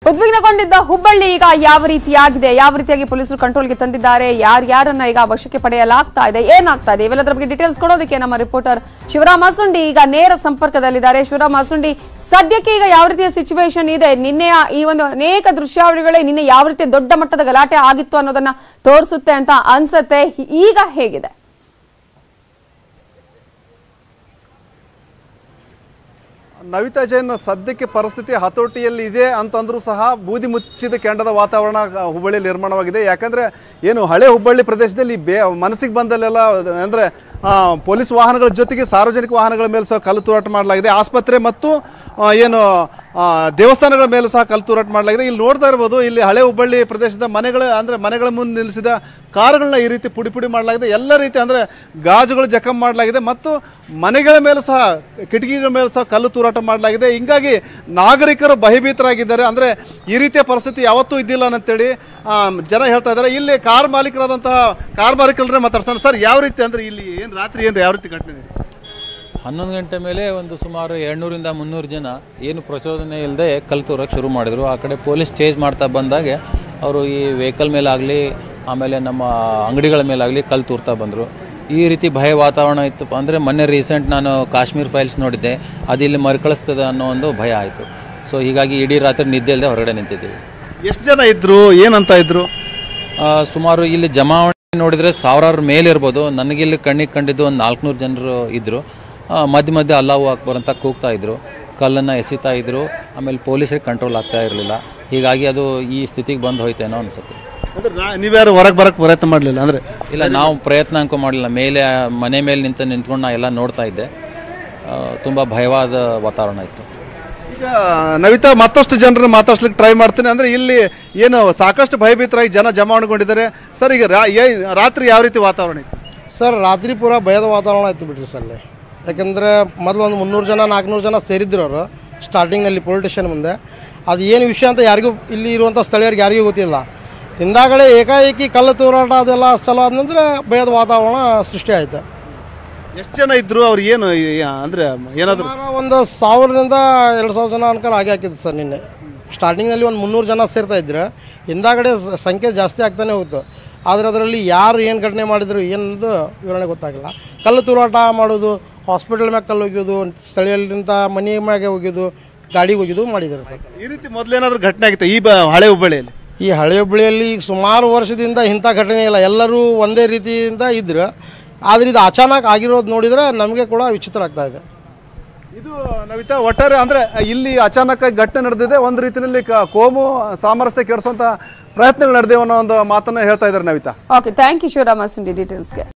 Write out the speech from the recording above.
ಉದ್ವಿಗ್ನಗೊಂಡಿದ್ದ ಹುಬ್ಬಳ್ಳಿ ಈಗ ಯಾವ ರೀತಿಯಾಗಿದೆ ಯಾವ ರೀತಿಯಾಗಿ ಪೊಲೀಸರು ಕಂಟ್ರೋಲ್ಗೆ ತಂದಿದ್ದಾರೆ ಯಾರ್ಯಾರನ್ನ ಈಗ ವಶಕ್ಕೆ ಪಡೆಯಲಾಗ್ತಾ ಇದೆ ಏನಾಗ್ತಾ ಇದೆ ಇವೆಲ್ಲದರ ಬಗ್ಗೆ ಡೀಟೇಲ್ಸ್ ಕೊಡೋದಕ್ಕೆ ನಮ್ಮ ರಿಪೋರ್ಟರ್ ಶಿವರಾಮ್ ಅಸುಂಡಿ ಈಗ ನೇರ ಸಂಪರ್ಕದಲ್ಲಿದ್ದಾರೆ ಶಿವರಾಮ್ ಅಸುಂಡಿ ಸದ್ಯಕ್ಕೆ ಈಗ ಯಾವ ರೀತಿಯ ಸಿಚುವೇಶನ್ ಇದೆ ನಿನ್ನೆಯ ಈ ಒಂದು ಅನೇಕ ದೃಶ್ಯಾವಳಿಗಳೇ ನಿನ್ನೆ ಯಾವ ರೀತಿ ದೊಡ್ಡ ಮಟ್ಟದ ಗಲಾಟೆ ಆಗಿತ್ತು ಅನ್ನೋದನ್ನ ತೋರಿಸುತ್ತೆ ಅಂತ ಅನ್ಸುತ್ತೆ ಈಗ ಹೇಗಿದೆ ನವಿತಾ ಜೈನ್ ಸದ್ಯಕ್ಕೆ ಪರಿಸ್ಥಿತಿ ಹತೋಟಿಯಲ್ಲಿ ಇದೆ ಅಂತಂದ್ರೂ ಸಹ ಬೂದಿ ಮುಚ್ಚಿದ ಕೆಂಡದ ವಾತಾವರಣ ಹುಬ್ಬಳ್ಳಿಯಲ್ಲಿ ನಿರ್ಮಾಣವಾಗಿದೆ ಯಾಕಂದ್ರೆ ಏನು ಹಳೆ ಹುಬ್ಬಳ್ಳಿ ಪ್ರದೇಶದಲ್ಲಿ ಬೇ ಮನಸ್ಸಿಗೆ ಬಂದಲ್ಲೆಲ್ಲ ಅಂದ್ರೆ ಆ, ಪೊಲೀಸ್ ವಾಹನಗಳ ಜೊತೆಗೆ ಸಾರ್ವಜನಿಕ ವಾಹನಗಳ ಮೇಲೆ ಸಹ ಕಲ್ಲು ತೂರಾಟ ಮಾಡಲಾಗಿದೆ ಆಸ್ಪತ್ರೆ ಮತ್ತು ಆ, ಏನು ಆ, ದೇವಸ್ಥಾನಗಳ ಮೇಲೆ ಸಹ ಕಲ್ಲು ತೂರಾಟ ಮಾಡಲಾಗಿದೆ ಇಲ್ಲಿ ನೋಡ್ತಾ ಇರ್ಬೋದು ಇಲ್ಲಿ ಹಳೆ ಹುಬ್ಬಳ್ಳಿ ಪ್ರದೇಶದ ಮನೆಗಳ ಅಂದ್ರೆ ಮನೆಗಳ ಮುಂದೆ ನಿಲ್ಲಿಸಿದ ಕಾರುಗಳನ್ನ ಈ ರೀತಿ ಪುಡಿ ಪುಡಿ ಮಾಡಲಾಗಿದೆ ಎಲ್ಲ ರೀತಿ ಅಂದ್ರೆ ಗಾಜುಗಳು ಜಖಂ ಮಾಡಲಾಗಿದೆ ಮತ್ತು ಮನೆಗಳ ಮೇಲೆ ಸಹ ಕಿಟಕಿಗಳ ಮೇಲೆ ಸಹ ಕಲ್ಲು ತೂರಾಟ ಮಾಡಲಾಗಿದೆ ಹಿಂಗಾಗಿ ನಾಗರಿಕರು ಭಯಭೀತರಾಗಿದ್ದಾರೆ ಅಂದ್ರೆ ಈ ರೀತಿಯ ಪರಿಸ್ಥಿತಿ ಯಾವತ್ತೂ ಇದ್ದಿಲ್ಲ ಅಂತೇಳಿ ಆ, ಜನ ಹೇಳ್ತಾ ಇದ್ದಾರೆ ಇಲ್ಲಿ ಕಾರ್ ಮಾಲೀಕರಾದಂತಹ ಕಾರ್ ಮಾಲೀಕರನ್ನೇ ಮಾತಾಡ್ತಾರೆ ಸರ್ ಯಾವ ರೀತಿ ಅಂದ್ರೆ ಇಲ್ಲಿ ಏನು ರಾತ್ರಿ ಏನು ಯಾವ ರೀತಿ ಘಟನೆ ಇದೆ ಹನ್ನೊಂದು ಗಂಟೆ ಮೇಲೆ ಒಂದು ಸುಮಾರು ಎರಡುನೂರಿಂದ ಮುನ್ನೂರು ಜನ ಏನು ಪ್ರಚೋದನೆ ಇಲ್ಲದೆ ಕಲ್ಲು ತೂರಕ್ಕೆ ಶುರು ಮಾಡಿದರು ಆ ಕಡೆ ಪೊಲೀಸ್ ಚೇಂಜ್ ಮಾಡ್ತಾ ಬಂದಾಗೆ ಅವರು ಈ ವೆಹಿಕಲ್ ಮೇಲಾಗಲಿ ಆಮೇಲೆ ನಮ್ಮ ಅಂಗಡಿಗಳ ಮೇಲಾಗಲಿ ಕಲ್ಲು ತೂರ್ತಾ ಬಂದರು ಈ ರೀತಿ ಭಯ ವಾತಾವರಣ ಇತ್ತು ಅಂದರೆ ಮೊನ್ನೆ ರೀಸೆಂಟ್ ನಾನು ಕಾಶ್ಮೀರ್ ಫೈಲ್ಸ್ ನೋಡಿದ್ದೆ ಅದು ಇಲ್ಲಿ ಮರುಕಳಿಸ್ತದೆ ಅನ್ನೋ ಒಂದು ಭಯ ಆಯಿತು ಸೊ ಹೀಗಾಗಿ ಇಡೀ ರಾತ್ರಿ ನಿದ್ದೆ ಇಲ್ಲದೆ ಹೊರಗಡೆ ನಿಂತಿದ್ದೀವಿ ಎಷ್ಟು ಜನ ಇದ್ರು ಏನಂತ ಇದ್ರು ಆ, ಸುಮಾರು ಇಲ್ಲಿ ಜಮಾವಣೆ ನೋಡಿದರೆ ಸಾವಿರಾರು ಮೇಲೆ ಇರ್ಬೋದು ನನಗೆ ಇಲ್ಲಿ ಕಣ್ಣಿಗೆ ಕಂಡಿದ್ದು ಒಂದು ನಾಲ್ಕುನೂರು ಜನರು ಇದ್ದರು ಮಧ್ಯ ಮಧ್ಯೆ ಅಲ್ಲಾವು ಅಕ್ಬರ್ ಅಂತ ಕೂಗ್ತಾ ಇದ್ರು ಕಲ್ಲನ್ನು ಎಸಿತಾ ಇದ್ರು ಆಮೇಲೆ ಪೊಲೀಸರಿಗೆ ಕಂಟ್ರೋಲ್ ಆಗ್ತಾ ಇರಲಿಲ್ಲ ಹೀಗಾಗಿ ಅದು ಈ ಸ್ಥಿತಿಗೆ ಬಂದು ಹೋಯ್ತೇನೋ ಅನ್ಸುತ್ತೆ ಅಂದ್ರೆ ನಾ- ನೀವ್ಯಾರು ಹೊರಗೆ ಬರಕ್ಕೆ ಪ್ರಯತ್ನ ಮಾಡಲಿಲ್ಲ ಅಂದ್ರೆ ಇಲ್ಲ ನಾವು ಪ್ರಯತ್ನ ಅಂಕೋ ಮಾಡಲಿಲ್ಲ ಮೇಲೆ ಆ, ಮನೆ ಮೇಲೆ ನಿಂತು ನಿಂತ್ಕೊಂಡು ನಾ ಎಲ್ಲ ನೋಡ್ತಾ ಇದ್ದೆ ತುಂಬ ಭಯವಾದ ವಾತಾವರಣ ಇತ್ತು ಈಗ ನವಿತಾ ಮತ್ತಷ್ಟು ಜನರನ್ನ ಮಾತಾಡ್ಸ್ಲಿಕ್ಕೆ ಟ್ರೈ ಮಾಡ್ತೀನಿ ಅಂದ್ರೆ ಇಲ್ಲಿ ಏನು ಸಾಕಷ್ಟು ಭಯಭೀತರಾಗಿ ಜನ ಜಮಾವಣೆಗೊಂಡಿದ್ದಾರೆ ಸರ್ ಈಗ ರಾ- ಏ- ರಾತ್ರಿ ಯಾವ ರೀತಿ ವಾತಾವರಣ ಇತ್ತು ಸರ್ ರಾತ್ರಿ ಪೂರ ಭಯದ ವಾತಾವರಣ ಇತ್ತು ಬಿಡ್ರಿ ಸರ್ ಅಲ್ಲಿ ಯಾಕಂದರೆ ಮೊದಲು ಒಂದು ಮುನ್ನೂರು ಜನ ನಾಲ್ಕುನೂರು ಜನ ಸೇರಿದ್ರು ಅವರು ಸ್ಟಾರ್ಟಿಂಗ್ನಲ್ಲಿ ಪೊಲೀಸ್ ಸ್ಟೇಷನ್ ಮುಂದೆ ಅದು ಏನು ವಿಷಯ ಅಂತ ಯಾರಿಗೂ ಇಲ್ಲಿ ಇರುವಂಥ ಸ್ಥಳೀಯರಿಗೆ ಯಾರಿಗೂ ಗೊತ್ತಿಲ್ಲ ಹಿಂದಾಗಡೆ ಏಕಾಏಕಿ ಕಲ್ಲು ತೂರಾಟ ಅದೆಲ್ಲ ಚಲೋ ಆದ ನಂತರ ಭಯದ ವಾತಾವರಣ ಸೃಷ್ಟಿ ಆಯ್ತು ಎಷ್ಟು ಜನ ಇದ್ರು ಅವ್ರು ಏನು ಈ- ಅಂದ್ರೆ ಏನಾದ್ರು ಸುಮಾರು ಒಂದು ಸಾವಿರದಿಂದ ಎರಡು ಸಾವಿರ ಜನ ಅನ್ಕೊಂಡು ಹಾಗೆ ಹಾಕಿದ್ದು ಸರ್ ನಿನ್ನೆ ಸ್ಟಾರ್ಟಿಂಗ್ನಲ್ಲಿ ಒಂದು ಮುನ್ನೂರು ಜನ ಸೇರ್ತಾ ಇದ್ರೆ ಹಿಂದಾಗಡೆ ಸ- ಸಂಖ್ಯೆ ಜಾಸ್ತಿ ಆಗ್ತಾನೆ ಹೋಯ್ತು ಆದರೆ ಅದರಲ್ಲಿ ಯಾರು ಏನು ಘಟನೆ ಮಾಡಿದ್ರು ಏನದು ವಿವರಣೆ ಗೊತ್ತಾಗಿಲ್ಲ ಕಲ್ಲು ತೂರಾಟ ಮಾಡೋದು ಹಾಸ್ಪಿಟಲ್ ಮ್ಯಾಗ ಕಲ್ಲು ಒಗೆಯೋದು ಸ್ಥಳೀಯರಿಂದ ಮನೆ ಮ್ಯಾಗೆ ಒಗೆಯೋದು ಗಾಡಿಗೆ ಒಗೆಯೋದು ಮಾಡಿದ್ದಾರೆ ಸರ್ ಈ ರೀತಿ ಮೊದಲೇನಾದ್ರೂ ಘಟನೆ ಆಗಿತ್ತು ಈ ಬ- ಹಳೆ ಹುಬ್ಬಳ್ಳಿಯಲ್ಲಿ ಈ ಹಳೆ ಹುಬ್ಬಳ್ಳಿಯಲ್ಲಿ ಈಗ ಸುಮಾರು ವರ್ಷದಿಂದ ಇಂಥ ಘಟನೆ ಇಲ್ಲ ಎಲ್ಲರೂ ಒಂದೇ ರೀತಿಯಿಂದ ಇದ್ರು ಆದರೆ ಇದು ಅಚಾನಕ್ ಆಗಿರೋದು ನೋಡಿದರೆ ನಮಗೆ ಕೂಡ ವಿಚಿತ್ರ ಆಗ್ತಾ ಇದೆ ಇದು ನವಿತಾ ಒಟ್ಟಾರೆ ಅಂದ್ರೆ ಇಲ್ಲಿ ಅಚಾನಕ್ ಆಗಿ ಘಟನೆ ನಡೆದಿದೆ ಒಂದು ರೀತಿಯಲ್ಲಿ ಕ- ಕೋಮು ಸಾಮರಸ್ಯ ಕೆಡಿಸುವಂತ ಪ್ರಯತ್ನಗಳು ನಡೆದಿವೆ ಅನ್ನೋ ಒಂದು ಮಾತನ್ನ ಹೇಳ್ತಾ ಇದ್ದಾರೆ Navitha okay thank you Shivaram Asundi ಡೀಟೇಲ್ಸ್ಗೆ